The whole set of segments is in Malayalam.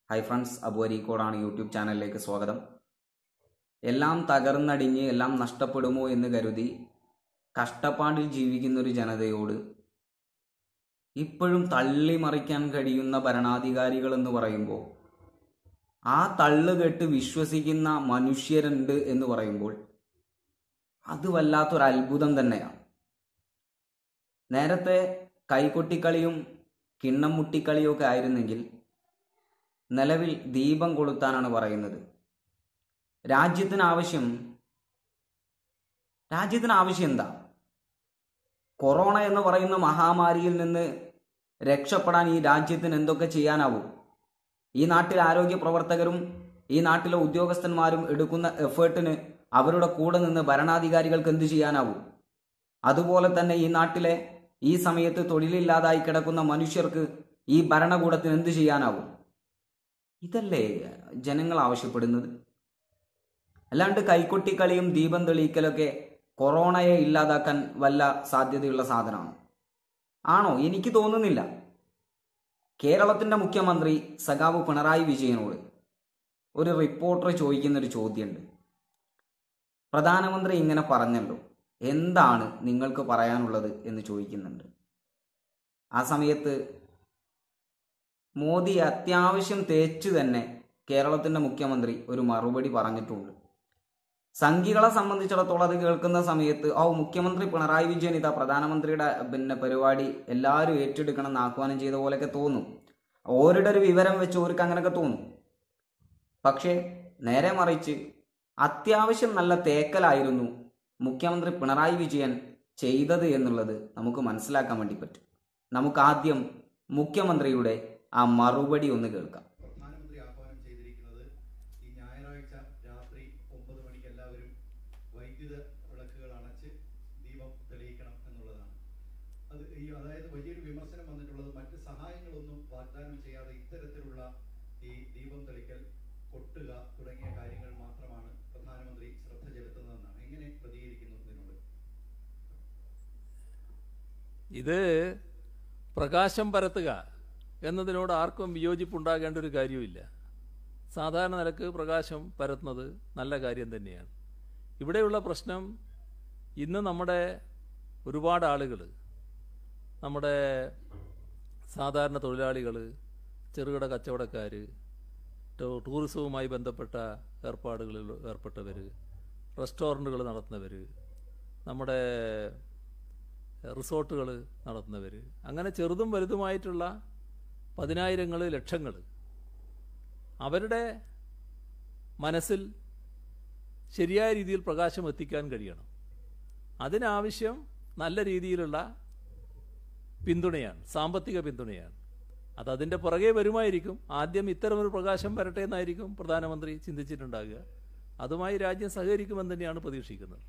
ഹായ് ഫ്രണ്ട്സ് അബു അരീക്കോടാണ് യൂട്യൂബ് ചാനലിലേക്ക് സ്വാഗതം എല്ലാം തകർന്നടിഞ്ഞ് എല്ലാം നഷ്ടപ്പെടുമോ എന്ന് കരുതി കഷ്ടപ്പാടിൽ ജീവിക്കുന്ന ഒരു ജനതയോട് ഇപ്പോഴും തള്ളിമറിക്കാൻ കഴിയുന്ന ഭരണാധികാരികൾ എന്ന് പറയുമ്പോൾ ആ തള്ളു കേട്ട് വിശ്വസിക്കുന്ന മനുഷ്യരുണ്ട് എന്ന് പറയുമ്പോൾ അത് വല്ലാത്തൊരു അത്ഭുതം തന്നെയാണ് നേരത്തെ കൈകൊട്ടിക്കളിയും കിണ്ണം മുട്ടിക്കളിയും ഒക്കെ ആയിരുന്നെങ്കിൽ നിലവിൽ ദീപം കൊളുത്താനാണ് പറയുന്നത് രാജ്യത്തിന് ആവശ്യം രാജ്യത്തിന് ആവശ്യം എന്താ കൊറോണ എന്ന് പറയുന്ന മഹാമാരിയിൽ നിന്ന് രക്ഷപ്പെടാൻ ഈ രാജ്യത്തിന് എന്തൊക്കെ ചെയ്യാനാവും ഈ നാട്ടിലെ ആരോഗ്യ പ്രവർത്തകരും ഈ നാട്ടിലെ ഉദ്യോഗസ്ഥന്മാരും എടുക്കുന്ന എഫേർട്ടിന് അവരുടെ കൂടെ നിന്ന് ഭരണാധികാരികൾക്ക് എന്ത് ചെയ്യാനാവും അതുപോലെ തന്നെ ഈ നാട്ടിലെ ഈ സമയത്ത് തൊഴിലില്ലാതായി കിടക്കുന്ന മനുഷ്യർക്ക് ഈ ഭരണകൂടത്തിന് എന്ത് ചെയ്യാനാവും ഇതല്ലേ ജനങ്ങൾ ആവശ്യപ്പെടുന്നത് അല്ലാണ്ട് കൈക്കൊട്ടിക്കളിയും ദീപം തെളിയിക്കലൊക്കെ കൊറോണയെ ഇല്ലാതാക്കാൻ വല്ല സാധ്യതയുള്ള സാധനമാണോ ആണോ എനിക്ക് തോന്നുന്നില്ല കേരളത്തിന്റെ മുഖ്യമന്ത്രി സഖാവ് പിണറായി വിജയനോട് ഒരു റിപ്പോർട്ടർ ചോദിക്കുന്ന ഒരു ചോദ്യമുണ്ട് പ്രധാനമന്ത്രി ഇങ്ങനെ പറഞ്ഞല്ലോ എന്താണ് നിങ്ങൾക്ക് പറയാനുള്ളത് എന്ന് ചോദിക്കുന്നുണ്ട് ആ സമയത്ത് മോദി അത്യാവശ്യം തേച്ച് തന്നെ കേരളത്തിന്റെ മുഖ്യമന്ത്രി ഒരു മറുപടി പറഞ്ഞിട്ടുണ്ട് സംഘികളെ സംബന്ധിച്ചിടത്തോളം അത് കേൾക്കുന്ന സമയത്ത് ഓ മുഖ്യമന്ത്രി പിണറായി വിജയൻ ഇതാ പ്രധാനമന്ത്രിയുടെ പിന്നെ പരിപാടി എല്ലാവരും ഏറ്റെടുക്കണം എന്ന് ആഹ്വാനം ചെയ്ത പോലെയൊക്കെ തോന്നും ഓരുടെ ഒരു വിവരം വെച്ച് ഓർക്ക് അങ്ങനെയൊക്കെ തോന്നും പക്ഷേ നേരെ മറിച്ച് അത്യാവശ്യം നല്ല തേക്കലായിരുന്നു മുഖ്യമന്ത്രി പിണറായി വിജയൻ ചെയ്തത് എന്നുള്ളത് നമുക്ക് മനസ്സിലാക്കാൻ വേണ്ടി പറ്റും നമുക്ക് ആദ്യം മുഖ്യമന്ത്രിയുടെ ആ മറുപടി ഒന്ന് കേൾക്കാം പ്രധാനമന്ത്രി ആഹ്വാനം ചെയ്തിരിക്കുന്നത് ഈ ഞായറാഴ്ച രാത്രി ഒമ്പത് മണിക്ക് എല്ലാവരും വൈദ്യുത വിളക്കുകൾ അണച്ച് ദീപം തെളിയിക്കണം എന്നുള്ളതാണ് അത് ഈ അതായത് വലിയൊരു വിമർശനം വന്നിട്ടുള്ളത് മറ്റ് സഹായങ്ങളൊന്നും വാഗ്ദാനം ചെയ്യാതെ ഇത്തരത്തിലുള്ള ഈ ദീപം തെളിക്കൽ കൊട്ടുക തുടങ്ങിയ കാര്യങ്ങൾ മാത്രമാണ് പ്രധാനമന്ത്രി ശ്രദ്ധ ചെലുത്തുന്നതെന്നാണ് എങ്ങനെ പ്രതികരിക്കുന്നു ഇതിനോട് ഇത് പ്രകാശം പരത്തുക എന്നതിനോട് ആർക്കും വിയോജിപ്പുണ്ടാകേണ്ട ഒരു കാര്യവുമില്ല സാധാരണ നിലക്ക് പ്രകാശം പരത്തുന്നത് നല്ല കാര്യം തന്നെയാണ് ഇവിടെയുള്ള പ്രശ്നം ഇന്ന് നമ്മുടെ ഒരുപാട് ആളുകൾ നമ്മുടെ സാധാരണ തൊഴിലാളികൾ ചെറുകിട കച്ചവടക്കാർ ടൂറിസവുമായി ബന്ധപ്പെട്ട ഏർപ്പാടുകളിൽ ഏർപ്പെട്ടവർ റെസ്റ്റോറൻറ്റുകൾ നടത്തുന്നവർ നമ്മുടെ റിസോർട്ടുകൾ നടത്തുന്നവർ അങ്ങനെ ചെറുതും വലുതുമായിട്ടുള്ള പതിനായിരങ്ങൾ ലക്ഷങ്ങൾ അവരുടെ മനസ്സിൽ ശരിയായ രീതിയിൽ പ്രകാശം എത്തിക്കാൻ കഴിയണം അതിനാവശ്യം നല്ല രീതിയിലുള്ള പിന്തുണയാണ് സാമ്പത്തിക പിന്തുണയാണ് അത് അതിൻ്റെ പുറകെ വരുമായിരിക്കും ആദ്യം ഇത്തരമൊരു പ്രകാശം വരട്ടെ എന്നായിരിക്കും പ്രധാനമന്ത്രി ചിന്തിച്ചിട്ടുണ്ടാകുക അതുമായി രാജ്യം സഹകരിക്കുമെന്ന് തന്നെയാണ് പ്രതീക്ഷിക്കുന്നത്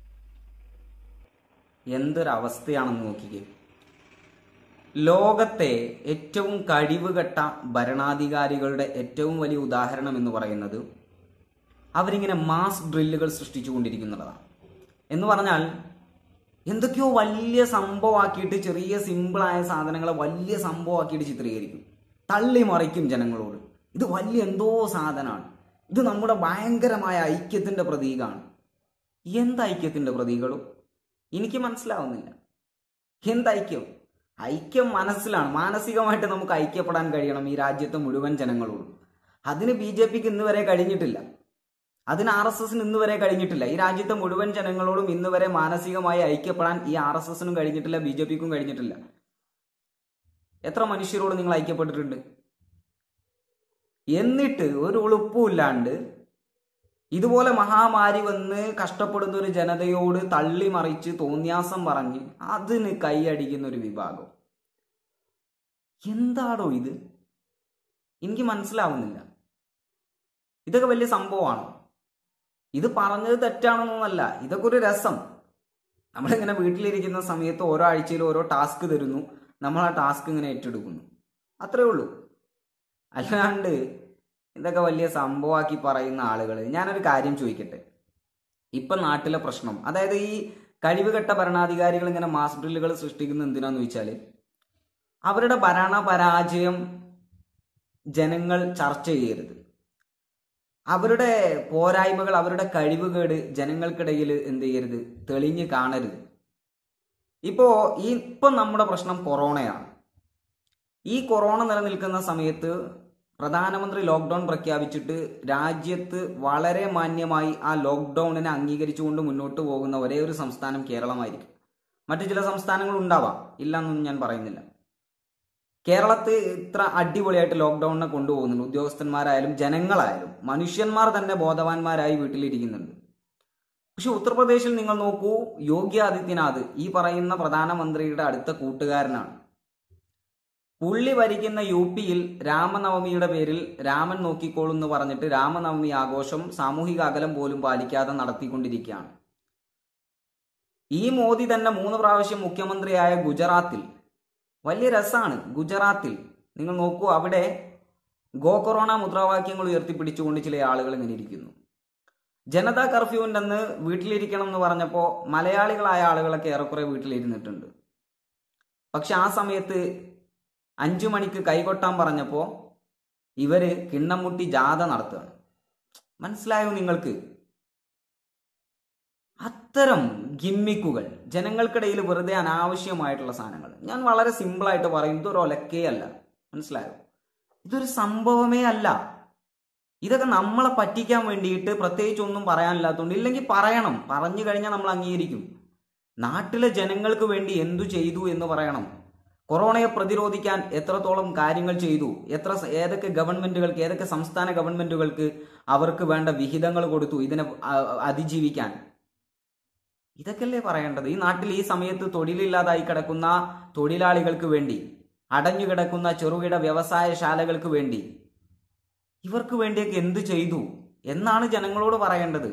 എന്തൊരവസ്ഥയാണെന്ന് നോക്കിക്കേ ലോകത്തെ ഏറ്റവും കഴിവുകെട്ട ഭരണാധികാരികളുടെ ഏറ്റവും വലിയ ഉദാഹരണം എന്ന് പറയുന്നത് അവരിങ്ങനെ മാസ് ഡ്രില്ലുകൾ സൃഷ്ടിച്ചുകൊണ്ടിരിക്കുന്നതാണ് എന്ന് പറഞ്ഞാൽ എന്തൊക്കെയോ വലിയ സംഭവമാക്കിയിട്ട് ചെറിയ സിമ്പിളായ സാധനങ്ങളെ വലിയ സംഭവമാക്കിയിട്ട് ചിത്രീകരിക്കും തള്ളി മറിക്കും ജനങ്ങളോട് ഇത് വലിയ എന്തോ സാധനമാണ് ഇത് നമ്മുടെ ഭയങ്കരമായ ഐക്യത്തിന്റെ പ്രതീകമാണ് എന്ത് ഐക്യത്തിന്റെ പ്രതീകളും എനിക്ക് മനസ്സിലാവുന്നില്ല എന്ത് ഐക്യം ഐക്യം മനസ്സിലാണ് മാനസികമായിട്ട് നമുക്ക് ഐക്യപ്പെടാൻ കഴിയണം ഈ രാജ്യത്തെ മുഴുവൻ ജനങ്ങളോടും അതിന് ബി ജെ പിക്ക് ഇന്ന് വരെ കഴിഞ്ഞിട്ടില്ല അതിന് ആർ എസ് എസിന് ഇന്ന് വരെ കഴിഞ്ഞിട്ടില്ല ഈ രാജ്യത്തെ മുഴുവൻ ജനങ്ങളോടും ഇന്ന് വരെ മാനസികമായി ഐക്യപ്പെടാൻ ഈ ആർ എസ് എസിനും കഴിഞ്ഞിട്ടില്ല ബി ജെ പിക്കും കഴിഞ്ഞിട്ടില്ല എത്ര മനുഷ്യരോട് നിങ്ങൾ ഐക്യപ്പെട്ടിട്ടുണ്ട് എന്നിട്ട് ഒരു ഉളുപ്പുമില്ലാണ്ട് ഇതുപോലെ മഹാമാരി വന്ന് കഷ്ടപ്പെടുന്ന ഒരു ജനതയോട് തള്ളി മറിച്ച് തോന്നിയാസം പറഞ്ഞ് അതിന് കൈയടിക്കുന്ന ഒരു വിഭാഗം എന്താടോ ഇത് എനിക്ക് മനസ്സിലാവുന്നില്ല ഇതൊക്കെ വലിയ സംഭവമാണ് ഇത് പറഞ്ഞത് തെറ്റാണെന്നൊന്നല്ല ഇതൊക്കെ ഒരു രസം നമ്മളിങ്ങനെ വീട്ടിലിരിക്കുന്ന സമയത്ത് ഓരോ ആഴ്ചയിൽ ഓരോ ടാസ്ക് തരുന്നു നമ്മൾ ആ ടാസ്ക് ഇങ്ങനെ ഏറ്റെടുക്കുന്നു അത്രേ ഉള്ളൂ അല്ലാണ്ട് ഇതൊക്കെ വലിയ സംഭവമാക്കി പറയുന്ന ആളുകൾ ഞാനൊരു കാര്യം ചോദിക്കട്ടെ ഇപ്പം നാട്ടിലെ പ്രശ്നം അതായത് ഈ കഴിവുകെട്ട ഭരണാധികാരികൾ ഇങ്ങനെ മാസ് ഡ്രില്ലുകൾ സൃഷ്ടിക്കുന്ന എന്തിനാന്ന് ചോദിച്ചാൽ അവരുടെ ഭരണ പരാജയം ജനങ്ങൾ ചർച്ച ചെയ്യരുത് അവരുടെ പോരായ്മകൾ അവരുടെ കഴിവുകേട് ജനങ്ങൾക്കിടയിൽ എന്ത് ചെയ്യരുത് തെളിഞ്ഞ് കാണരുത് ഇപ്പോ ഈ ഇപ്പം നമ്മുടെ പ്രശ്നം കൊറോണയാണ് ഈ കൊറോണ നിലനിൽക്കുന്ന സമയത്ത് പ്രധാനമന്ത്രി ലോക്ക്ഡൌൺ പ്രഖ്യാപിച്ചിട്ട് രാജ്യത്ത് വളരെ മാന്യമായി ആ ലോക്ക്ഡൌണിനെ അംഗീകരിച്ചുകൊണ്ട് മുന്നോട്ട് പോകുന്ന ഒരേ ഒരു സംസ്ഥാനം കേരളമായിരിക്കും മറ്റു ചില സംസ്ഥാനങ്ങൾ ഉണ്ടാവാം ഇല്ലെന്നൊന്നും ഞാൻ പറയുന്നില്ല കേരളത്തിൽ ഇത്ര അടിപൊളിയായിട്ട് ലോക്ക്ഡൌണിനെ കൊണ്ടുപോകുന്നുണ്ട് ഉദ്യോഗസ്ഥന്മാരായാലും ജനങ്ങളായാലും മനുഷ്യന്മാർ തന്നെ ബോധവാന്മാരായി വീട്ടിലിരിക്കുന്നുണ്ട് പക്ഷെ ഉത്തർപ്രദേശിൽ നിങ്ങൾ നോക്കൂ യോഗി ആദിത്യനാഥ് ഈ പറയുന്ന പ്രധാനമന്ത്രിയുടെ അടുത്ത കൂട്ടുകാരനാണ് പുള്ളി ഭരിക്കുന്ന യു പിയിൽ രാമനവമിയുടെ പേരിൽ രാമൻ നോക്കിക്കോളും എന്ന് പറഞ്ഞിട്ട് രാമനവമി ആഘോഷം സാമൂഹിക അകലം പോലും പാലിക്കാതെ നടത്തിക്കൊണ്ടിരിക്കുകയാണ് ഈ മോദി തന്നെ മൂന്ന് പ്രാവശ്യം മുഖ്യമന്ത്രിയായ ഗുജറാത്തിൽ വലിയ രസമാണ് ഗുജറാത്തിൽ നിങ്ങൾ നോക്കൂ അവിടെ ഗോ കൊറോണ മുദ്രാവാക്യങ്ങൾ ഉയർത്തിപ്പിടിച്ചുകൊണ്ട് ചില ആളുകൾ ഇങ്ങനെ ഇരിക്കുന്നു ജനതാ കർഫ്യൂവിൻ്റെ അന്ന് വീട്ടിലിരിക്കണം എന്ന് പറഞ്ഞപ്പോൾ മലയാളികളായ ആളുകളൊക്കെ ഏറെക്കുറെ വീട്ടിലിരുന്നിട്ടുണ്ട് പക്ഷെ ആ സമയത്ത് അഞ്ചു മണിക്ക് കൈകൊട്ടാൻ പറഞ്ഞപ്പോൾ ഇവര് കിണ്ണംമുട്ടി ജാഥ നടത്തുകയാണ് മനസ്സിലായോ നിങ്ങൾക്ക് അത്തരം ഗിമ്മിക്കുകൾ ജനങ്ങൾക്കിടയിൽ വെറുതെ അനാവശ്യമായിട്ടുള്ള സാധനങ്ങൾ ഞാൻ വളരെ സിമ്പിളായിട്ട് പറയും ഇതൊരു ഒലക്കേ അല്ല മനസ്സിലായോ ഇതൊരു സംഭവമേ അല്ല ഇതൊക്കെ നമ്മളെ പറ്റിക്കാൻ വേണ്ടിയിട്ട് പ്രത്യേകിച്ച് ഒന്നും പറയാനില്ലാത്തതുകൊണ്ട് ഇല്ലെങ്കിൽ പറയണം പറഞ്ഞു കഴിഞ്ഞാൽ നമ്മൾ അംഗീകരിക്കും നാട്ടിലെ ജനങ്ങൾക്ക് വേണ്ടി എന്തു ചെയ്തു എന്ന് പറയണം കൊറോണയെ പ്രതിരോധിക്കാൻ എത്രത്തോളം കാര്യങ്ങൾ ചെയ്തു എത്ര ഏതൊക്കെ ഗവൺമെന്റുകൾക്ക് ഏതൊക്കെ സംസ്ഥാന ഗവൺമെന്റുകൾക്ക് അവർക്ക് വേണ്ട വിഹിതങ്ങൾ കൊടുത്തു ഇതിനെ അ- അതിജീവിക്കാൻ ഇതൊക്കെയല്ലേ പറയേണ്ടത് ഈ നാട്ടിൽ ഈ സമയത്ത് തൊഴിലില്ലാതായി കിടക്കുന്ന തൊഴിലാളികൾക്ക് വേണ്ടി അടഞ്ഞു കിടക്കുന്ന ചെറുകിട വ്യവസായശാലകൾക്ക് വേണ്ടി ഇവർക്ക് വേണ്ടിയൊക്കെ എന്ത് ചെയ്തു എന്നാണ് ജനങ്ങളോട് പറയേണ്ടത്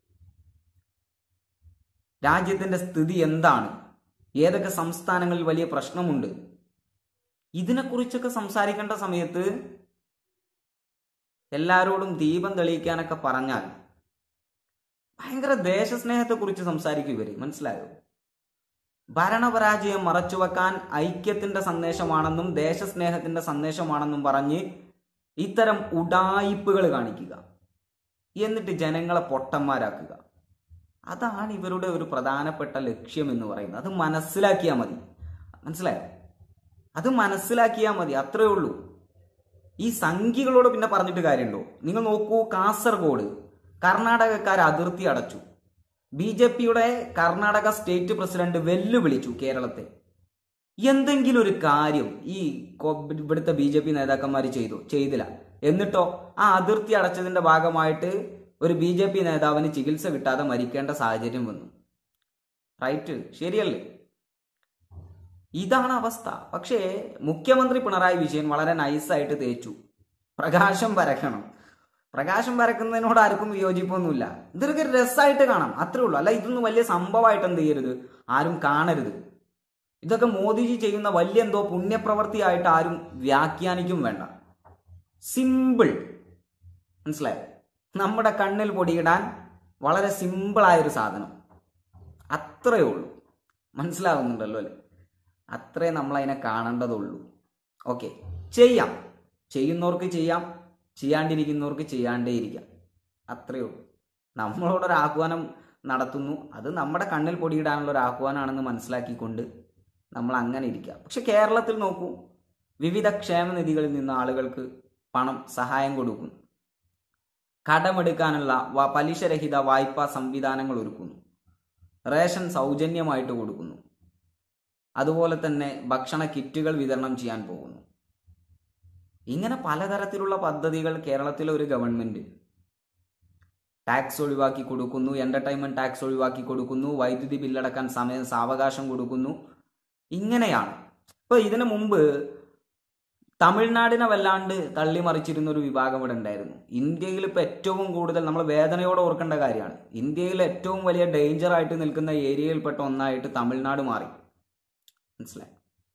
രാജ്യത്തിന്റെ സ്ഥിതി എന്താണ് ഏതൊക്കെ സംസ്ഥാനങ്ങളിൽ വലിയ പ്രശ്നമുണ്ട് ഇതിനെക്കുറിച്ചൊക്കെ സംസാരിക്കേണ്ട സമയത്ത് എല്ലാരോടും ദീപം തെളിയിക്കാനൊക്കെ പറഞ്ഞാൽ ഭയങ്കര ദേശസ്നേഹത്തെക്കുറിച്ച് സംസാരിക്കും ഇവര് മനസ്സിലായോ ഭരണപരാജയം മറച്ചുവെക്കാൻ ഐക്യത്തിന്റെ സന്ദേശമാണെന്നും ദേശസ്നേഹത്തിന്റെ സന്ദേശമാണെന്നും പറഞ്ഞ് ഇത്തരം ഉഡായിപ്പുകൾ കാണിക്കുക എന്നിട്ട് ജനങ്ങളെ പൊട്ടന്മാരാക്കുക അതാണ് ഇവരുടെ ഒരു പ്രധാനപ്പെട്ട ലക്ഷ്യം എന്ന് പറയുന്നത് അത് മനസ്സിലാക്കിയാൽ മതി മനസ്സിലായോ അത് മനസ്സിലാക്കിയാൽ മതി അത്രേ ഉള്ളൂ ഈ സംഖ്യകളോട് പിന്നെ പറഞ്ഞിട്ട് കാര്യമുണ്ടോ നിങ്ങൾ നോക്കൂ കാസർഗോഡ് കർണാടകക്കാർ അതിർത്തി അടച്ചു ബി ജെ പിയുടെ കർണാടക സ്റ്റേറ്റ് പ്രസിഡന്റ് വെല്ലുവിളിച്ചു കേരളത്തെ എന്തെങ്കിലും ഒരു കാര്യം ഈ കൊ- ഇവിടുത്തെ ബി ജെ പി നേതാക്കന്മാർ ചെയ്തു ചെയ്തില്ല എന്നിട്ടോ ആ അതിർത്തി അടച്ചതിന്റെ ഭാഗമായിട്ട് ഒരു ബി ജെ പി നേതാവിന് ചികിത്സ കിട്ടാതെ മരിക്കേണ്ട സാഹചര്യം വന്നു റൈറ്റ് ശരിയല്ലേ ഇതാണ് അവസ്ഥ പക്ഷേ മുഖ്യമന്ത്രി പിണറായി വിജയൻ വളരെ നൈസായിട്ട് തേച്ചു പ്രകാശം പരക്കണം പ്രകാശം പരക്കുന്നതിനോട് ആർക്കും വിയോജിപ്പൊന്നുമില്ല ഇതൊക്കെ രസമായിട്ട് കാണാം അത്രേ ഉള്ളൂ അല്ല ഇതൊന്നും വലിയ സംഭവമായിട്ട് എന്ത് ചെയ്യരുത് ആരും കാണരുത് ഇതൊക്കെ മോദിജി ചെയ്യുന്ന വലിയ എന്തോ പുണ്യപ്രവൃത്തിയായിട്ട് ആരും വ്യാഖ്യാനിക്കും വേണ്ട സിമ്പിൾ മനസ്സിലായോ നമ്മുടെ കണ്ണിൽ പൊടിയിടാൻ വളരെ സിമ്പിളായൊരു സാധനം അത്രയേ ഉള്ളൂ മനസ്സിലാവുന്നുണ്ടല്ലോ അല്ലേ അത്രേ നമ്മൾ അതിനെ കാണേണ്ടതുള്ളൂ ഓക്കെ ചെയ്യാം ചെയ്യുന്നവർക്ക് ചെയ്യാം ചെയ്യാണ്ടിരിക്കുന്നവർക്ക് ചെയ്യാണ്ടേ ഇരിക്കാം അത്രയേ ഉള്ളൂ നമ്മളോടൊരു ആഹ്വാനം നടത്തുന്നു അത് നമ്മുടെ കണ്ണിൽ പൊടിയിടാനുള്ള ഒരു ആഹ്വാനമാണെന്ന് മനസ്സിലാക്കിക്കൊണ്ട് നമ്മൾ അങ്ങനെ ഇരിക്കുക പക്ഷെ കേരളത്തിൽ നോക്കൂ വിവിധ ക്ഷേമനിധികളിൽ നിന്ന് ആളുകൾക്ക് പണം സഹായം കൊടുക്കുന്നു കടമെടുക്കാനുള്ള വ- പലിശരഹിത വായ്പാ സംവിധാനങ്ങൾ ഒരുക്കുന്നു റേഷൻ സൗജന്യമായിട്ട് കൊടുക്കുന്നു അതുപോലെ തന്നെ ഭക്ഷണ കിറ്റുകൾ വിതരണം ചെയ്യാൻ പോകുന്നു ഇങ്ങനെ പലതരത്തിലുള്ള പദ്ധതികൾ കേരളത്തിലെ ഒരു ഗവൺമെന്റ് ടാക്സ് ഒഴിവാക്കി കൊടുക്കുന്നു എന്റർടൈൻമെന്റ് ടാക്സ് ഒഴിവാക്കി കൊടുക്കുന്നു വൈദ്യുതി ബില്ലടക്കാൻ സമയം സാവകാശം കൊടുക്കുന്നു ഇങ്ങനെയാണ് ഇപ്പൊ ഇതിനു മുമ്പ് തമിഴ്നാടിനെ വല്ലാണ്ട് തള്ളിമറിച്ചിരുന്ന ഒരു വിഭാഗം ഇവിടെ ഉണ്ടായിരുന്നു ഇന്ത്യയിൽ ഇപ്പൊ ഏറ്റവും കൂടുതൽ നമ്മൾ വേദനയോടെ ഓർക്കേണ്ട കാര്യമാണ് ഇന്ത്യയിൽ ഏറ്റവും വലിയ ഡേഞ്ചർ ആയിട്ട് നിൽക്കുന്ന ഏരിയയിൽപ്പെട്ട ഒന്നായിട്ട് തമിഴ്നാട് മാറി മനസ്സിലായി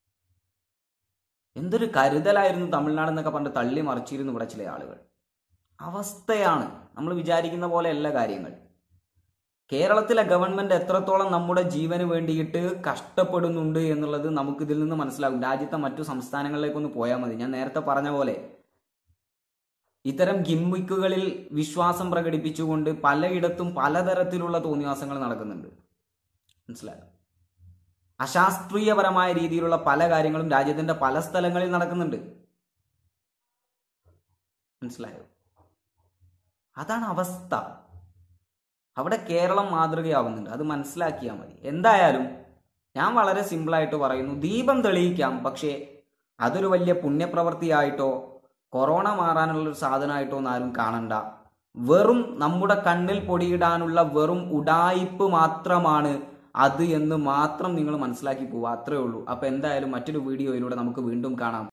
എന്തൊരു കരുതലായിരുന്നു തമിഴ്നാട് എന്നൊക്കെ പറഞ്ഞ് തള്ളി മറിച്ചിരുന്നു ഇവിടെ ചില ആളുകൾ അവസ്ഥയാണ് നമ്മൾ വിചാരിക്കുന്ന പോലെ അല്ല കാര്യങ്ങൾ കേരളത്തിലെ ഗവൺമെന്റ് എത്രത്തോളം നമ്മുടെ ജീവന് വേണ്ടിയിട്ട് കഷ്ടപ്പെടുന്നുണ്ട് എന്നുള്ളത് നമുക്ക് ഇതിൽ നിന്ന് മനസ്സിലാകും രാജ്യത്തെ മറ്റു സംസ്ഥാനങ്ങളിലേക്കൊന്ന് പോയാൽ മതി ഞാൻ നേരത്തെ പറഞ്ഞ പോലെ ഇത്തരം ഗിമ്മിക്കുകളിൽ വിശ്വാസം പ്രകടിപ്പിച്ചുകൊണ്ട് പലയിടത്തും പലതരത്തിലുള്ള തോന്നിവാസങ്ങൾ നടക്കുന്നുണ്ട് മനസ്സിലായോ അശാസ്ത്രീയപരമായ രീതിയിലുള്ള പല കാര്യങ്ങളും രാജ്യത്തിന്റെ പല സ്ഥലങ്ങളിൽ നടക്കുന്നുണ്ട് മനസ്സിലായോ അതാണ് അവസ്ഥ അവിടെ കേരളം മാതൃകയാവുന്നുണ്ട് അത് മനസ്സിലാക്കിയാൽ മതി എന്തായാലും ഞാൻ വളരെ സിമ്പിളായിട്ട് പറയുന്നു ദീപം തെളിയിക്കാം പക്ഷേ അതൊരു വലിയ പുണ്യപ്രവൃത്തിയായിട്ടോ കൊറോണ മാറാനുള്ള ഒരു സാധനമായിട്ടോ ഒന്നും ആരും കാണണ്ട വെറും നമ്മുടെ കണ്ണിൽ പൊടിയിടാനുള്ള വെറും ഉടായിപ്പ് മാത്രമാണ് അത് എന്ന് മാത്രം നിങ്ങൾ മനസ്സിലാക്കി പോവുക അത്രേ ഉള്ളൂ അപ്പൊ എന്തായാലും മറ്റൊരു വീഡിയോയിലൂടെ നമുക്ക് വീണ്ടും കാണാം